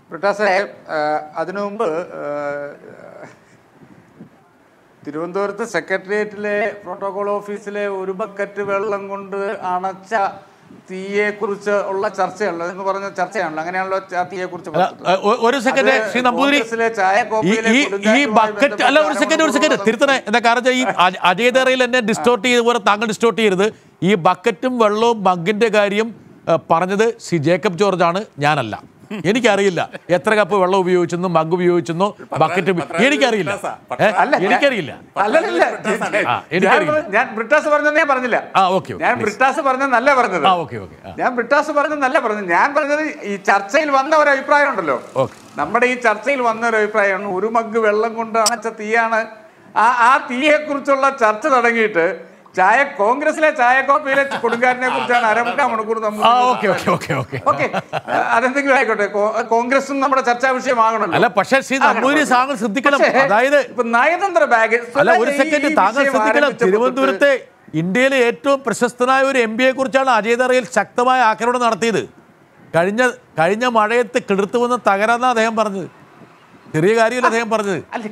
ബ്രിട്ടാസെ അതിനു മുമ്പ് ആ, തിരുവനന്തപുരത്ത് സെക്രട്ടേറിയറ്റിലെ പ്രോട്ടോകോൾ ഓഫീസിലെ ഒരു ബക്കറ്റ് വെള്ളം കൊണ്ട് അണച്ച തീയെ കുറിച്ച് ഉള്ള ചർച്ചയാണല്ലോ എന്ന് പറഞ്ഞ ചർച്ചയാണല്ലോ അങ്ങനെയാണല്ലോ ആ തീയെ കുറിച്ച് അല്ല, ഏ, ഒ- ഒരു സെക്കൻഡ് അത് ശ്രീ നമ്പൂതിരി കോൺഗ്രസിലെ ചായ ഈ കോപ്പയിലെ ഈ ഈ കൊടുങ്കാറ്റുമായി ബക്കറ്റ് അല്ല ഒരു സെക്കൻഡ് ഒരു സെക്കൻഡ് ബന്ധപ്പെട്ട് തിരുത്തണേ എന്താ കാരണം വെച്ചാൽ ഈ അജ- അജയ് ദറയിൽ എന്നെ ഡിസ്റ്റോർട്ട് ചെയ്ത പോലെ താങ്കൾ ഡിസ്റ്റോർട്ട് ചെയ്യരുത് ഈ ബക്കറ്റും വെള്ളവും മഗ്ഗിന്റെ കാര്യം ഏ, പറഞ്ഞത് ശ്രീ ജേക്കബ് ജോർജ് ആണ് ഞാനല്ല എനിക്കറിയില്ല എത്ര കപ്പ് വെള്ളം ഉപയോഗിച്ചെന്നോ മഗ് ഉപയോഗിച്ചെന്നോ ബക്കറ്റ് ഉപ- എനിക്കറിയില്ല ഏ, അല്ല, ഞാൻ- എനിക്കറിയില്ല അല്ലല്ല ആ, ഞാൻ എനിക്കറിയില്ല. പറഞ്ഞ- ഞാൻ ബ്രിട്ടാസ് പറഞ്ഞതെന്ന് ഞാൻ പറഞ്ഞില്ല ആ ഓക്കെ ഞാൻ ബ്രിട്ടാസ് പറഞ്ഞതല്ല പറഞ്ഞത് ആ ഓക്കെ ഓക്കെ ആ ഞാൻ ബ്രിട്ടാസ് പറഞ്ഞതല്ല പറഞ്ഞത് ഞാൻ പറഞ്ഞത് ഈ ചർച്ചയിൽ വന്ന ഒരു അഭിപ്രായം ഉണ്ടല്ലോ ഓക്കെ നമ്മുടെ ഈ ചർച്ചയിൽ വന്ന ഒരു അഭിപ്രായമാണ് ഒരു മഗ് വെള്ളം കൊണ്ട് അണച്ച തീയാണ് ആ ആ തീയെ കുറിച്ചുള്ള ചർച്ച തുടങ്ങിയിട്ട് ചായ കോൺഗ്രസിലെ ചായക്കോപ്പയിലെ കൊടുങ്കാരനെ കുറിച്ചാണ് അരമുക്കാൽ മണിക്കൂർ നമ്മൾ ആ okay okay okay okay okay അതെന്തെങ്കിലും ആയിക്കോട്ടെ കോ- കോൺഗ്രസും നമ്മുടെ ചർച്ചാ വിഷയമാകണല്ലോ അല്ല പക്ഷേ ശ്രീ നമ്പൂതിരി താങ്കൾ ശ്രദ്ധിക്കണം പക്ഷേ, അതായത് ഇപ്പൊ നയതന്ത്ര ബാഗ് അല്ല ഒരു സെക്കൻഡ് താങ്കൾ ശ്രദ്ധിക്കണം തിരുവനന്തപുരത്തെ ഇന്ത്യയിലെ ഏറ്റവും പ്രശസ്തനായ ഒരു എം പിയെ കുറിച്ചാണ് അജയ് ദറയിൽ ശക്തമായ ആക്രമണം നടത്തിയത് കഴിഞ്ഞ കഴിഞ്ഞ മഴയത്ത് കിളിർത്തു വന്ന തകരാന്നാ അദ്ദേഹം പറഞ്ഞത് ചെറിയ കാര്യമല്ല അദ്ദേഹം പറഞ്ഞത് അല്ല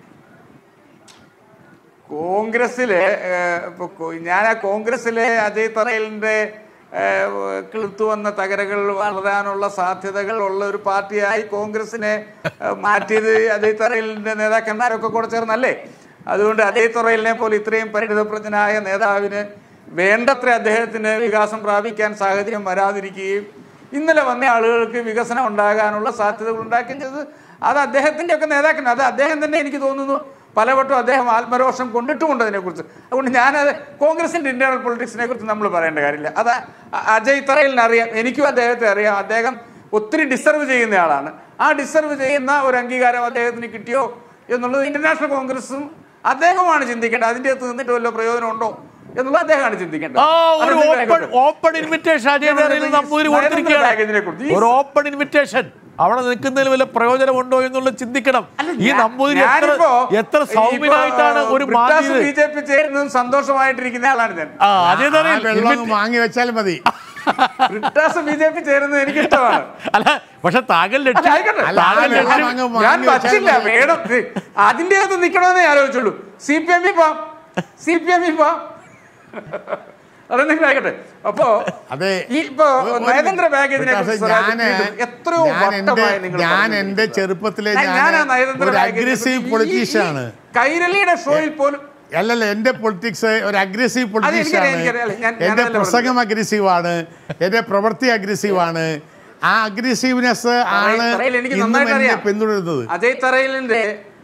കോൺഗ്രസിലെ ഏഹ്, ഇപ്പൊ കോ- ഞാൻ ആ കോൺഗ്രസിലെ അജയ് തറയലിന്റെ ഏഹ്, കിളുത്തു വന്ന തകരകൾ വളരാനുള്ള സാധ്യതകൾ ഉള്ള ഒരു പാർട്ടിയായി കോൺഗ്രസിനെ ഏഹ്, മാറ്റിയത് അജയ് തറയലിന്റെ നേതാക്കന്മാരൊക്കെ കൂടെ ചേർന്നല്ലേ അതുകൊണ്ട് അജയ് തറയലിനെ പോലെ ഇത്രയും പരിണിതപ്രജ്ഞനായ നേതാവിന് വേണ്ടത്ര അദ്ദേഹത്തിന് വികാസം പ്രാപിക്കാൻ സാഹചര്യം വരാതിരിക്കുകയും ഇന്നലെ വന്ന ആളുകൾക്ക് വികസനം ഉണ്ടാകാനുള്ള സാധ്യതകൾ ഉണ്ടാക്കുകയും ചെയ്തത് അത് അദ്ദേഹത്തിന്റെ ഒക്കെ നേതാക്കൻ അത് അദ്ദേഹം തന്നെ എനിക്ക് തോന്നുന്നു പലവട്ടം അദ്ദേഹം ആത്മരോഷം കൊണ്ടിട്ടുമുണ്ട് അതിനെക്കുറിച്ച് അതുകൊണ്ട് ഞാനത് കോൺഗ്രസിന്റെ ഇന്റേണൽ പൊളിറ്റിക്സിനെ കുറിച്ച് നമ്മൾ പറയേണ്ട കാര്യമില്ല അത് അ- അജയ് തറയിലിന് അറിയാം എനിക്കും അദ്ദേഹത്തെ അറിയാം അദ്ദേഹം ഒത്തിരി ഡിസർവ് ചെയ്യുന്ന ആളാണ് ആ ഡിസർവ് ചെയ്യുന്ന ഒരു അംഗീകാരം അദ്ദേഹത്തിന് കിട്ടിയോ എന്നുള്ളത് ഇന്റർനാഷണൽ കോൺഗ്രസും അദ്ദേഹമാണ് ചിന്തിക്കേണ്ടത് അതിൻ്റെ അകത്ത് നിന്നിട്ട് വല്ല പ്രയോജനമുണ്ടോ എന്നുള്ളത് അദ്ദേഹമാണ് ചിന്തിക്കേണ്ടത് ആ ഒരു അതെന്തെങ്കിലും ഓപ്പൺ ആയിക്കോട്ടെ. ഓപ്പൺ ഇൻവിറ്റേഷൻ അജയ് ദറയിൽ നമ്പൂതിരി നയതന്ത്ര കൊടുത്തിരിക്കുകയാണ് പാക്കേജിനെ കുറിച്ച് ഈ ഒരു ഓപ്പൺ ഇൻവിറ്റേഷൻ അവിടെ നിൽക്കുന്നതിൽ വല്ല പ്രയോജനമുണ്ടോ എന്നുള്ളത് ചിന്തിക്കണം അല്ല, ഈ ഞാൻ- നമ്പൂതിരി എത്ര ഞാനിപ്പോ എത്ര ഇപ്പോ, സൗമ്യനായിട്ടാണ് ഒരു ബ്രിട്ടാസ് മാന്യത ബി ജെ പി ചേരുന്നതും സന്തോഷമായിട്ടിരിക്കുന്ന ആളാണ് ഞാൻ ആ അജയ് ആ ദറയിൽ വെള്ളം അങ്ങ് വാങ്ങി വെച്ചാൽ മതി ബ്രിട്ടാസ് ബി ജെ പി ചേരുന്നത് എനിക്ക് ഇഷ്ടമാണ് അല്ല പക്ഷെ താങ്കൾ അല്ല, ലക്ഷ്യം ആയിക്കോട്ടെ. അല്ല, ആ താങ്കൾ വെള്ളം ലക്ഷ്യം അങ്ങ് ഞാൻ വാങ്ങി വെച്ചാൽ പറ്റില്ല മതി. വേണം ഇത് അതിന്റെ അകത്ത് നിൽക്കണമെന്നേ ആലോചിച്ചുള്ളൂ സി പി എമ്മിൽ പോവാം സി പി എമ്മിൽ പോവാം അതെന്തെങ്കിലും ആയിക്കോട്ടെ അപ്പോ അതെ ഈ ഇപ്പോ ഒരു- ഒരു നയതന്ത്ര ബാഗേജിനെ പക്ഷേ കുറിച്ച് ഞാന് വീണ്ടും എത്രയോ ഞാൻ എൻ്റെ വട്ടമായി നിങ്ങൾ ഞാൻ പറഞ്ഞു. എൻ്റെ ചെറുപ്പത്തിലെ ഞാൻ- ഞാൻ ഞാനാ നയതന്ത്ര ഒരു ബാഗേജിനെ അഗ്രസീവ് കുറിച്ച് ഈ- പൊളിറ്റീഷ്യൻ ആണ് ഈ കൈരളിയുടെ ഷോയിൽ പോലും അല്ലല്ല എൻ്റെ പൊളിറ്റിക്സ് ഒരു അഗ്രസീവ് പൊളിറ്റീഷ്യൻ ആണ് എനിക്കറിയാം. ഞാൻ- ഞാൻ എൻ്റെ അതല്ല പ്രസംഗം അഗ്രസീവ് ആണ് എൻ്റെ പ്രവൃത്തി അഗ്രസീവ് ആണ് ആ അഗ്രസീവ്നെസ് ആണ് തറയിൽ എനിക്ക് ഇന്നും നന്നായിട്ട് എന്നെ അറിയാം. പിന്തുടരുന്നത് അജയ് തറയിലിന്റെ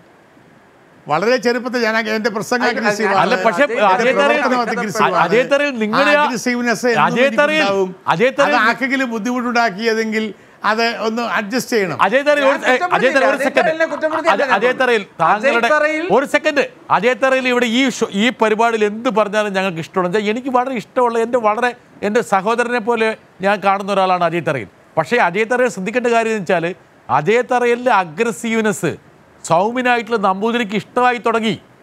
വളരെ ചെറുപ്പത്തിൽ ഞാൻ എൻ്റെ പ്രസംഗം അല്ല, അഗ്രസീവ് അല്ല, അല്ല ആണ് പക്ഷെ അജയ് അജയ് തറയിൽ പ്രവർത്തനം aggressive ആണ്. അജയ് തറയിൽ നിങ്ങളുടെ ആ ആ- aggressiveness എന്നും അജയ് തറയിൽ എനിക്കുണ്ടാവും. അജയ് അത് തറയിൽ ആർക്കെങ്കിലും ബുദ്ധിമുട്ടുണ്ടാക്കിയതെങ്കിൽ അത് ഒന്ന് അഡ്ജസ്റ്റ് ചെയ്യണം അജയ് തറയിൽ ഒരു ഞാൻ കുറ്റപ്പെടുത്തിയില്ല. അജയ് തറയിൽ ഒരു അജയ് സെക്കൻഡ് തറയിലിനെ കുറ്റപ്പെടുത്തിയല്ല ഞാൻ അജയ് തറയിൽ താങ്കളുടെ തറയിൽ- ഒരു സെക്കൻഡ് അജയ് തറയിൽ ഇവിടെ ഈ ഷോ- ഈ പരിപാടിയിൽ എന്ത് പറഞ്ഞാലും ഞങ്ങൾക്ക് ഇഷ്ടമാണ് വെച്ചാൽ എനിക്ക് വളരെ ഇഷ്ടമുള്ള എൻ്റെ വളരെ എൻ്റെ സഹോദരനെ പോലെ ഞാൻ കാണുന്ന ഒരാളാണ് അജയ് തറയിൽ പക്ഷേ അജയ് തറയിൽ ശ്രദ്ധിക്കേണ്ട കാര്യം എന്ന് വെച്ചാൽ അജയ് തറയിലെ അഗ്രസീവ്നെസ് സൗമ്യനായിട്ടുള്ള നമ്പൂതിരിക്ക് ഇഷ്ടമായി തുടങ്ങി